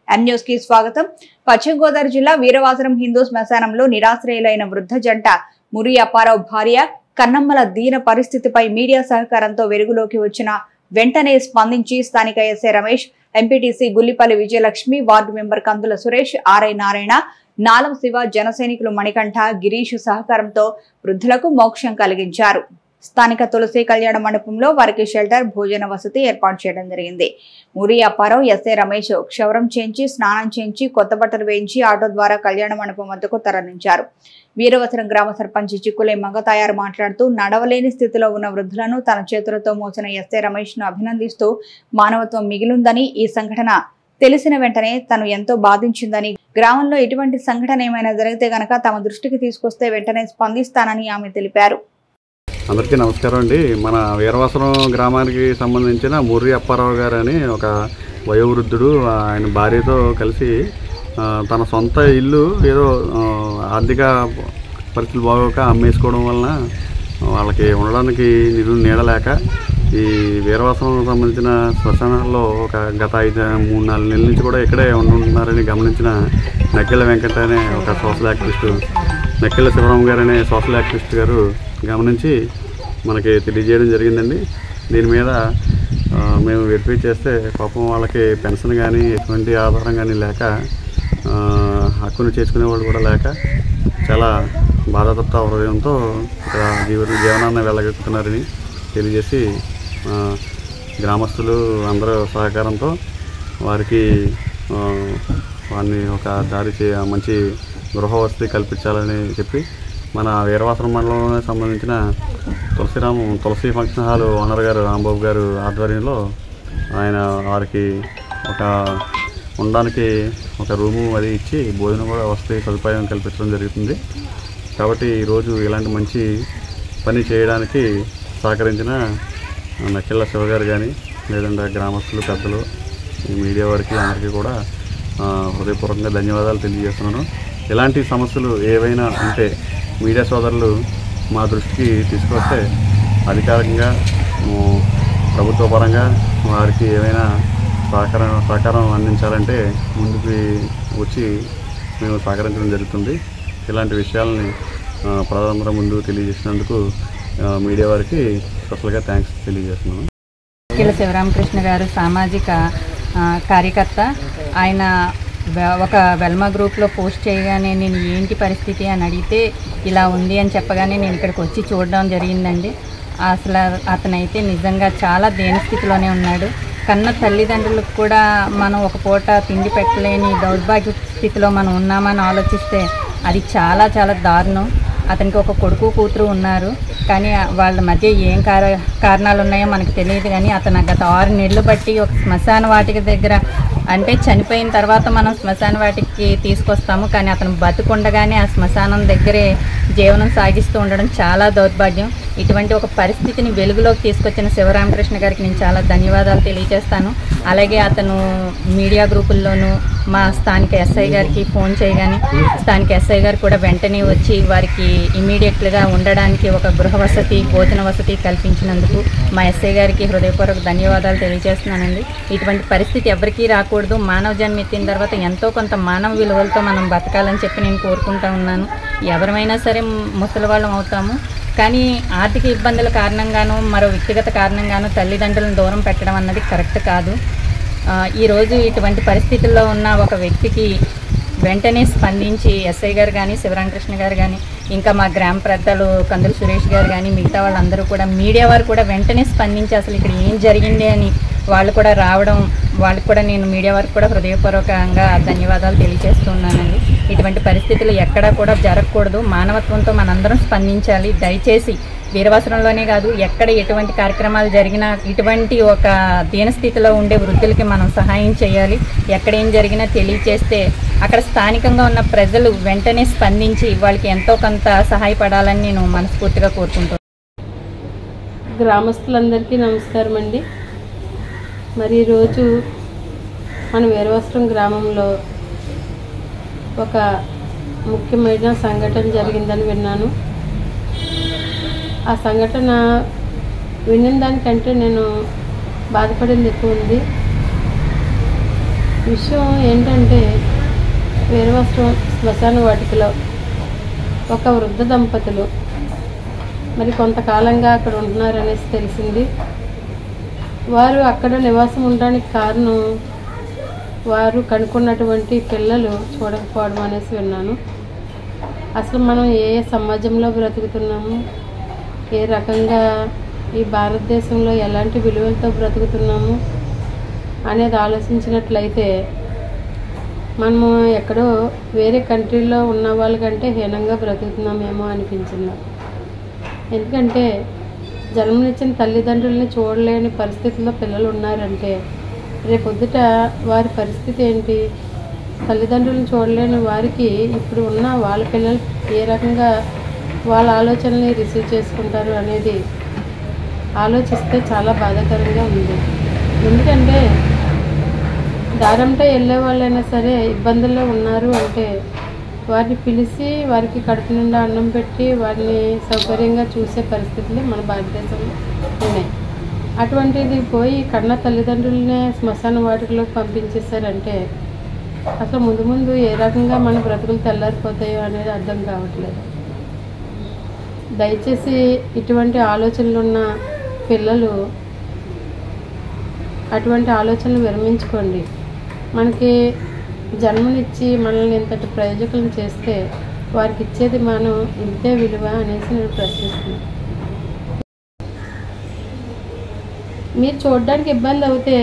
ఎన్ news కి స్వాగతం పశ్చిమ గోదావరి జిల్లా వీరవాసరం హిందూ శ్మశానంలో నిరాశ్రయులైన వృద్ధ జంట మురి అప్పారావు భార్య కన్నమ్మల దీన పరిస్థితిపై మీడియా సహకారంతో వెలుగులోకి వచ్చిన వెంటనే స్పందించి స్థానిక SA Ramesh MPTC Gullipalli Vijayalakshmi ward member Kandula Suresh RI Narayana Nalam Shiva జనసైనికులు మణికంఠ గిరీష్ సహకారంతో వృద్ధులకు మోక్షం కలిగించారు స్థానిక తులసి కళ్యాణ మండపంలో వారికి షెల్టర్ భోజన వసతి ఏర్పాటు చేయడం జరిగింది మురి అప్పారావు ఎస్ఏ రమేష్ క్షవరం చేయించి స్నానం చేయించి కొత్త బట్టలు వేయించి ఆటో ద్వారా కళ్యాణ మండపం వద్దకు తరలించారు వీరవసరం గ్రామ సర్పంచ్ చిక్కులే మంగతాయారు మాట్లాడుతూ నడవలేని స్థితిలో ఉన్న వృద్ధులను తన చేతులతో మోసిన ఎస్ఏ రమేష్ ను అభినందిస్తూ మానవత్వం మిగిలిందని ఈ సంఘటన తెలిసిన వెంటనే తను ఎంతో బాధించిందని గ్రామంలో ఎటువంటి సంఘటన ఏమైనా జరిగితే గనక తమ దృష్టికి తీసుకొస్తే వెంటనే స్పందిస్తానని ఆమె తెలిపారు అందరికీ నమస్కారం అండి మన వీరవాసరం గ్రామానికి సంబంధించిన ముర్రి అప్పారావు గారు అని ఒక వయోవృద్ధుడు ఆయన భార్యతో కలిసి ఆ, తన సొంత ఇల్లు ఏదో ఆ, ఆర్థిక పరిస్థితులు బాగోక అమ్మేసుకోవడం వలన వాళ్ళకి ఉండడానికి నిధులు నీడలేక ఈ వీరవాసనం సంబంధించిన శ్మశానాల్లో ఒక గత ఐదు మూడు నాలుగు నెలల నుంచి కూడా ఇక్కడే ఉంటున్నారని గమనించిన నక్కెళ్ళ వెంకట అనే ఒక సోషల్ యాక్టివిస్టు నక్కెళ్ళ శివరాం గారు అనే సోషల్ యాక్టివిస్ట్ గారు గమనించి మనకి తెలియజేయడం జరిగిందండి దీని మీద ఆ, మేము వెరిఫై చేస్తే పాపం వాళ్ళకి పెన్షన్ కానీ ఎటువంటి ఆధారం కానీ లేక ఆ, హక్కును చేర్చుకునే వాళ్ళు కూడా లేక చాలా బాధాతప్త హృదయంతో ఇక్కడ జీవ జీవనాన్ని వెళ్ళగలుగుతున్నారని తెలియజేసి ఆ, గ్రామస్తులు అందరూ సహకారంతో వారికి ఆ, వారిని ఒక దారి చే మంచి గృహ వసతి కల్పించాలని చెప్పి మన వీరవాసరం మండలంలోనే సంబంధించిన Tulasiramu Tulasi function hall owner గారు రాంబాబు గారు ఆధ్వర్యంలో ఆయన వారికి ఒక ఉండడానికి ఒక రూము అది ఇచ్చి భోజనం కూడా వసతి సదుపాయం కల్పించడం జరుగుతుంది కాబట్టి ఈరోజు ఇలాంటి మంచి పని చేయడానికి సహకరించిన నక్కిళ్ళ శివగారు కానీ లేదంటే గ్రామస్తులు పెద్దలు ఈ మీడియా వారికి అందరికీ కూడా ఆ, హృదయపూర్వకంగా ధన్యవాదాలు తెలియజేస్తున్నాను ఇలాంటి సమస్యలు ఏవైనా ఉంటే మీడియా సోదరులు మా దృష్టికి తీసుకొస్తే అధికారికంగా ఉమ్, ప్రభుత్వ పరంగా వారికి ఏమైనా సహకారం సహకారం అందించాలంటే ముందుకు వచ్చి మేము సహకరించడం జరుగుతుంది ఇలాంటి విషయాలని ఆ, ప్రజలందరి ముందు తెలియజేసినందుకు ఆ, మీడియా వారికి స్పెషల్గా థ్యాంక్స్ తెలియజేస్తున్నాను కిల శివరామకృష్ణ గారు సామాజిక ఆ, కార్యకర్త ఆయన వె- ఒక వెల్మ గ్రూప్లో పోస్ట్ చేయగానే నేను ఏంటి పరిస్థితి అని అడిగితే ఇలా ఉంది అని చెప్పగానే నేను ఇక్కడికి వచ్చి చూడడం జరిగిందండి అసలు అతనైతే నిజంగా చాలా దేని స్థితిలోనే ఉన్నాడు కన్న తల్లిదండ్రులకు కూడా మనం ఒక పూట తిండి పెట్టలేని దౌర్భాగ్య స్థితిలో మనం ఉన్నామని ఆలోచిస్తే అది చాలా చాలా దారుణం అతనికి ఒక కొడుకు కూతురు ఉన్నారు కానీ వాళ్ళ మధ్య ఏం కార కారణాలు ఉన్నాయో మనకు తెలియదు కానీ అతను గత ఆరు నెలలు బట్టి ఒక శ్మశాన వాటిక దగ్గర అంటే చనిపోయిన తర్వాత మనం శ్మశాన వాటికి తీసుకొస్తాము కానీ అతను బతుకుండగానే ఆ శ్మశానం దగ్గరే జీవనం సాగిస్తూ ఉండడం చాలా దౌర్భాగ్యం ఇటువంటి ఒక పరిస్థితిని వెలుగులోకి తీసుకొచ్చిన శివరామకృష్ణ గారికి నేను చాలా ధన్యవాదాలు తెలియజేస్తాను అలాగే అతను మీడియా గ్రూపుల్లోనూ మా స్థానిక ఎస్ఐ గారికి ఫోన్ చేయగానే స్థానిక ఎస్ఐ గారు కూడా వెంటనే వచ్చి వారికి ఇమీడియట్గా ఉండడానికి ఒక గృహ వసతి భోజన వసతి కల్పించినందుకు మా ఎస్ఐ గారికి హృదయపూర్వక ధన్యవాదాలు తెలియజేస్తున్నానండి ఇటువంటి పరిస్థితి ఎవరికీ రాకూడదు మానవ జన్మ ఎత్తిన తర్వాత ఎంతో కొంత మానవ విలువలతో మనం బతకాలని చెప్పి నేను కోరుకుంటా ఉన్నాను ఎవరమైనా సరే ముసలి వాళ్ళం అవుతాము కానీ ఆర్థిక ఇబ్బందుల కారణంగానూ మరో వ్యక్తిగత కారణంగానూ తల్లిదండ్రులను దూరం పెట్టడం అన్నది కరెక్ట్ కాదు ఆ, ఈరోజు ఇటువంటి పరిస్థితుల్లో ఉన్న ఒక వ్యక్తికి వెంటనే స్పందించి ఎస్ఐ గారు కానీ శివరామకృష్ణ గారు కానీ ఇంకా మా గ్రామ పెద్దలు కందుల సురేష్ గారు కానీ మిగతా వాళ్ళందరూ కూడా మీడియా వారు కూడా వెంటనే స్పందించి అసలు ఇక్కడ ఏం జరిగింది అని వాళ్ళు కూడా రావడం వాళ్ళకి కూడా నేను మీడియా వారికి కూడా హృదయపూర్వకంగా ధన్యవాదాలు తెలియజేస్తున్నానండి ఇటువంటి పరిస్థితులు ఎక్కడా కూడా జరగకూడదు మానవత్వంతో మనందరం స్పందించాలి దయచేసి వీరవసరంలోనే కాదు ఎక్కడ ఎటువంటి కార్యక్రమాలు జరిగినా ఇటువంటి ఒక దీనస్థితిలో ఉండే వృద్ధులకి మనం సహాయం చేయాలి ఎక్కడ ఏం జరిగినా తెలియచేస్తే అక్కడ స్థానికంగా ఉన్న ప్రజలు వెంటనే స్పందించి వాళ్ళకి ఎంతో కొంత సహాయపడాలని నేను మనస్ఫూర్తిగా కోరుకుంటున్నాను గ్రామస్తులందరికీ నమస్కారం అండి మరి ఈరోజు మన వీరవస్త్రం గ్రామంలో ఒక ముఖ్యమైన సంఘటన జరిగిందని విన్నాను ఆ సంఘటన విన్న దానికంటే నేను బాధపడింది ఎక్కువ ఉంది విషయం ఏంటంటే వీరవస్త్రం శ్మశాన వాటికలో ఒక వృద్ధ దంపతులు మరి కొంతకాలంగా అక్కడ ఉంటున్నారనేసి తెలిసింది వారు అక్కడ నివాసం ఉండడానికి కారణం వారు కనుక్కున్నటువంటి పిల్లలు చూడకపోవడం అనేసి విన్నాను అసలు మనం ఏ సమాజంలో బ్రతుకుతున్నాము ఏ రకంగా ఈ భారతదేశంలో ఎలాంటి విలువలతో బ్రతుకుతున్నాము అనేది ఆలోచించినట్లయితే మనము ఎక్కడో వేరే కంట్రీలో ఉన్న వాళ్ళకంటే హీనంగా బ్రతుకుతున్నామేమో అనిపించింది నాకు. ఎందుకంటే జన్మనిచ్చిన తల్లిదండ్రుల్ని చూడలేని పరిస్థితుల్లో పిల్లలు ఉన్నారంటే రేపొద్దుట వారి పరిస్థితి ఏంటి తల్లిదండ్రులను చూడలేని వారికి ఇప్పుడు ఉన్న వాళ్ళ పిల్లలు ఏ రకంగా వాళ్ళ ఆలోచనల్ని రిసీవ్ చేసుకుంటారు అనేది ఆలోచిస్తే చాలా బాధాకరంగా ఉంది ఎందుకంటే దారంతో వెళ్ళే వాళ్ళైనా సరే ఇబ్బందుల్లో ఉన్నారు అంటే వారిని పిలిచి వారికి కడుపు నిండా అన్నం పెట్టి వారిని సౌకర్యంగా చూసే పరిస్థితులు మన భారతదేశంలో ఉన్నాయి అటువంటిది పోయి కన్న తల్లిదండ్రులనే శ్మశాన వాటిలోకి పంపించేశారంటే అసలు ముందు ముందు ఏ రకంగా మన బ్రతుకులు తెల్లారిపోతాయో అనేది అర్థం కావట్లేదు దయచేసి ఇటువంటి ఆలోచనలు ఉన్న పిల్లలు అటువంటి ఆలోచనలు విరమించుకోండి మనకి జన్మనిచ్చి మనల్ని ఇంతటి ప్రయోజకులను చేస్తే వారికి ఇచ్చేది మనం ఇంతే విలువ అనేసి నేను ప్రశ్నిస్తున్నాను మీరు చూడడానికి ఇబ్బంది అవుతే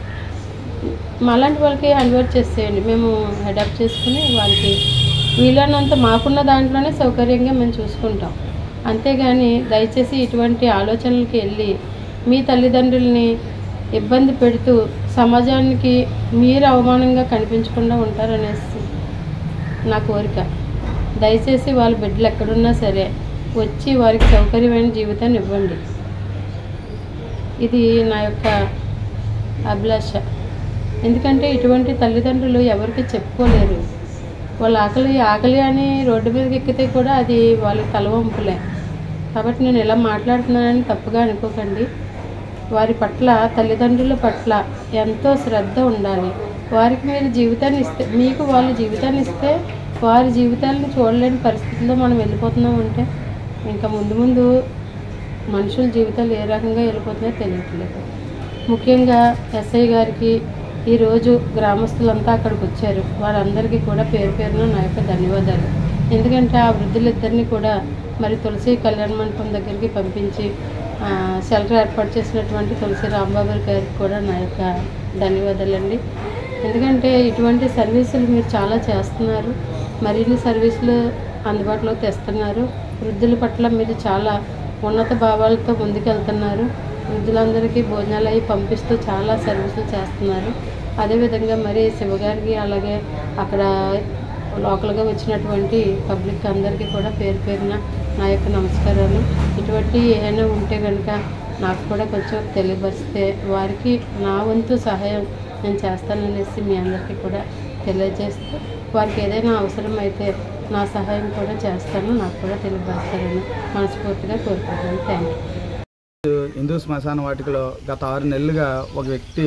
మాలాంటి వాళ్ళకి అన్వర్ట్ చేసేయండి మేము అడాప్ట్ చేసుకుని వాళ్ళకి వీలైనంత మాకున్న దాంట్లోనే సౌకర్యంగా మేము చూసుకుంటాం అంతేగాని దయచేసి ఇటువంటి ఆలోచనలకి వెళ్ళి మీ తల్లిదండ్రుల్ని ఇబ్బంది పెడుతూ సమాజానికి మీరు అవమానంగా కనిపించకుండా ఉంటారనేసి నా కోరిక దయచేసి వాళ్ళ బిడ్డలు ఎక్కడున్నా సరే వచ్చి వారికి సౌకర్యమైన జీవితాన్ని ఇవ్వండి ఇది నా యొక్క అభిలాష ఎందుకంటే ఇటువంటి తల్లిదండ్రులు ఎవరికి చెప్పుకోలేరు వాళ్ళ ఆకలి ఆకలి అని రోడ్డు మీదకి ఎక్కితే కూడా అది వాళ్ళకి తలవంపులే కాబట్టి నేను ఇలా మాట్లాడుతున్నానని తప్పుగా అనుకోకండి వారి పట్ల తల్లిదండ్రుల పట్ల ఎంతో శ్రద్ధ ఉండాలి వారికి మీరు జీవితాన్ని ఇస్తే మీకు వాళ్ళు జీవితాన్ని ఇస్తే వారి జీవితాలను చూడలేని పరిస్థితుల్లో మనం వెళ్ళిపోతున్నాం అంటే ఇంకా ముందు ముందు మనుషుల జీవితాలు ఏ రకంగా వెళ్ళిపోతున్నాయో తెలియట్లేదు ముఖ్యంగా ఎస్ఐ గారికి ఈరోజు గ్రామస్తులంతా అక్కడికి వచ్చారు వారందరికీ కూడా పేరు పేరున నా యొక్క ధన్యవాదాలు ఎందుకంటే ఆ వృద్ధులిద్దరిని కూడా మరి తులసి కళ్యాణ మండపం దగ్గరికి పంపించి ఆ, షెల్టర్ ఏర్పాటు చేసినటువంటి తులసి రాంబాబు గారికి కూడా నా యొక్క ధన్యవాదాలండి ఎందుకంటే ఇటువంటి సర్వీసులు మీరు చాలా చేస్తున్నారు మరిన్ని సర్వీసులు అందుబాటులో తెస్తున్నారు వృద్ధుల పట్ల మీరు చాలా ఉన్నత భావాలతో ముందుకెళ్తున్నారు వృద్ధులందరికీ భోజనాలు అవి పంపిస్తూ చాలా సర్వీసులు చేస్తున్నారు అదేవిధంగా మరి శివగారికి అలాగే అక్కడ లోకల్గా వచ్చినటువంటి పబ్లిక్ అందరికీ కూడా పేరు పేరున నా యొక్క నమస్కారాలు ఇటువంటి ఏమైనా ఉంటే కనుక నాకు కూడా కొంచెం తెలియపరిస్తే వారికి నా వంతు సహాయం నేను చేస్తాననేసి మీ అందరికీ కూడా తెలియజేస్తూ వారికి ఏదైనా అవసరం అయితే నా సహాయం కూడా చేస్తాను నాకు కూడా తెలియపరుస్తారని మనస్ఫూర్తిగా కోరుకుంటున్నాను థ్యాంక్ యూ హిందూ శ్మశాన వాటికలో గత ఆరు నెలలుగా ఒక వ్యక్తి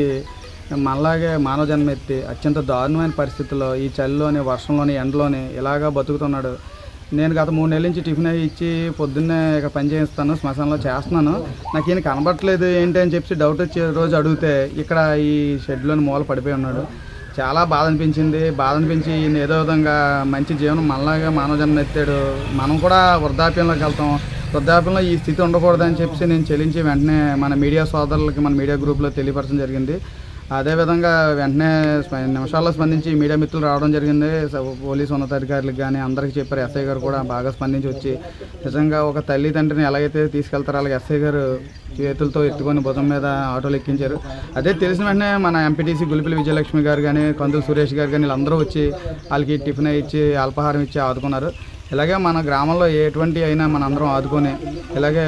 మనలాగే మానవ జన్మ ఎత్తి అత్యంత దారుణమైన పరిస్థితుల్లో ఈ చలిలోని వర్షంలోని ఎండలోని ఇలాగా బతుకుతున్నాడు నేను గత మూడు నెలల నుంచి టిఫిన్ అవి ఇచ్చి పొద్దున్నే ఇక పని చేయిస్తాను శ్మశానంలో చేస్తున్నాను నాకు ఈయన కనబడట్లేదు ఏంటి అని చెప్పి డౌట్ వచ్చే రోజు అడిగితే ఇక్కడ ఈ షెడ్లోని మూల పడిపోయి ఉన్నాడు చాలా బాధ అనిపించింది బాధ అనిపించి ఈయన ఏదో విధంగా మంచి జీవనం మనలాగా మానవ జన్మ ఎత్తాడు మనం కూడా వృద్ధాప్యంలోకి వెళ్తాం వృద్ధాప్యంలో ఈ స్థితి ఉండకూడదని చెప్పి నేను చెల్లించి వెంటనే మన మీడియా సోదరులకి మన మీడియా గ్రూప్లో తెలియపరచడం జరిగింది అదేవిధంగా వెంటనే స్ప- నిమిషాల్లో స్పందించి మీడియా మిత్రులు రావడం జరిగింది స- పోలీసు ఉన్నతాధికారులకు కానీ అందరికీ చెప్పారు ఎస్ఐ గారు కూడా బాగా స్పందించి వచ్చి నిజంగా ఒక తల్లి తండ్రిని ఎలాగైతే తీసుకెళ్తారో అలాగే ఎస్ఐ గారు చేతులతో ఎత్తుకొని భుజం మీద ఆటోలు ఎక్కించారు అదే తెలిసిన వెంటనే మన ఎంపీటీసీ గులిపిలి విజయలక్ష్మి గారు కానీ కందులు సురేష్ గారు కానీ వీళ్ళందరూ వచ్చి వాళ్ళకి టిఫిన్ ఇచ్చి అల్పాహారం ఇచ్చి ఆదుకున్నారు ఇలాగే మన గ్రామంలో ఎటువంటి అయినా మన అందరం ఆదుకొని ఇలాగే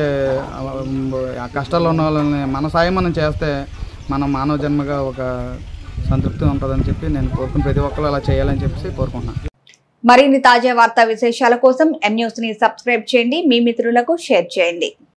ఆ, కష్టాల్లో ఉన్న వాళ్ళని మన సాయం మనం చేస్తే మన మానవ జన్మగా ఒక సంతృప్తి ఉంటుందని చెప్పి నేను కోరుకుని ప్రతి ఒక్కరు అలా చేయాలని చెప్పి కోరుకుంటున్నాను మరిన్ని తాజా వార్తా విశేషాల కోసం ఎం న్యూస్ ని సబ్స్క్రైబ్ చేయండి మీ మిత్రులకు షేర్ చేయండి